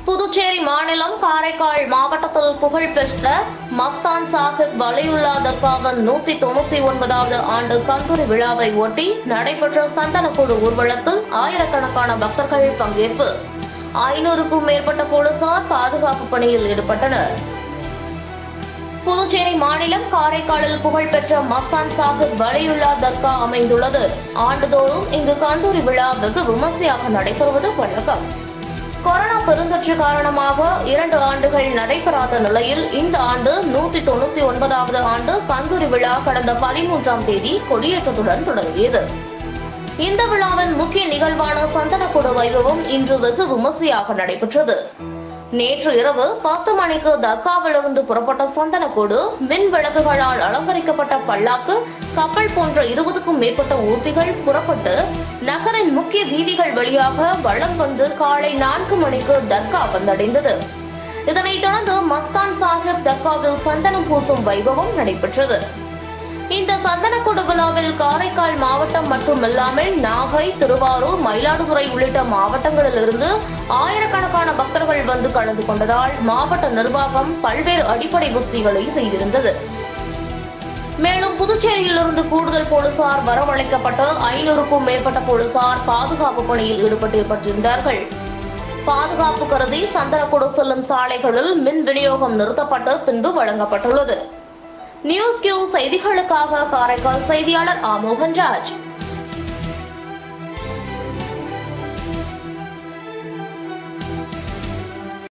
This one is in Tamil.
புதுச்சேரி மாநிலம் காரைக்கால் மாவட்டத்தில் புகழ்பெற்ற மஸ்தான் சாஹிப் வலியுல்லா தர்காவின் நூத்தி தொண்ணூத்தி ஒன்பதாவது ஆண்டு கந்தூரி விழாவை ஒட்டி நடைபெற்ற சந்தனக்குழு ஊர்வலத்தில் ஆயிரக்கணக்கான பக்தர்கள் பங்கேற்பு ஐநூறுக்கும் மேற்பட்ட போலீசார் பாதுகாப்பு பணியில் ஈடுபட்டனர் புதுச்சேரி மாநிலம் காரைக்காலில் புகழ்பெற்ற மஸ்தான் சாஹிப் வலியுல்லா தர்கா அமைந்துள்ளது ஆண்டுதோறும் இங்கு கந்தூரி விழா வெகு விமர்சையாக நடைபெறுவது வழக்கம் கொரோனா பெருந்தொற்று காரணமாக இரண்டு ஆண்டுகள் நடைபெறாத நிலையில் இந்த ஆண்டு நூத்தி தொண்ணூத்தி ஒன்பதாவது ஆண்டு கந்தூரி விழா கடந்த பதிமூன்றாம் தேதி கொடியேற்றத்துடன் தொடங்கியது இந்த விழாவின் முக்கிய நிகழ்வான சந்தனக்கூடு வைபவம் இன்று வெகு விமர்சையாக நடைபெற்றது நேற்று இரவு பத்து மணிக்கு தர்காவிலிருந்து புறப்பட்ட சந்தனக்கூடு மின் விளக்குகளால் அலங்கரிக்கப்பட்ட பல்லாக்கு கப்பல் போன்ற இருபதுக்கும் மேற்பட்ட ஊர்திகள் புறப்பட்டு நகரின் முக்கிய வீதிகள் வழியாக வலம் வந்து காலை நான்கு மணிக்கு தர்கா வந்தடைந்தது இதனைத் தொடர்ந்து மஸ்தான் சாஹிப் தர்காவில் சந்தனம் பூசும் வைபவம் நடைபெற்றது இந்த சந்தனக்கூடு விழாவில் காரைக்கால் மாவட்டம் மட்டுமல்லாமல் நாகை திருவாரூர் மயிலாடுதுறை உள்ளிட்ட மாவட்டங்களிலிருந்து ஆயிரக்கணக்கான பக்தர்கள் வந்து கலந்து கொண்டதால் மாவட்ட நிர்வாகம் பல்வேறு அடிப்படை வசதிகளை செய்திருந்தது மேலும் புதுச்சேரியிலிருந்து கூடுதல் போலீசார் வரவழைக்கப்பட்டு ஐநூறுக்கும் மேற்பட்ட போலீசார் பாதுகாப்பு பணியில் ஈடுபட்டிருந்தார்கள் பாதுகாப்பு கருதி சந்தனக்கூடு செல்லும் சாலைகளில் மின் விநியோகம் நிறுத்தப்பட்டு பின்பு வழங்கப்பட்டுள்ளது நியூஸ் கியூ செய்திகளுக்காக காரைக்கால் செய்தியாளர் ஆ மோகன்ராஜ்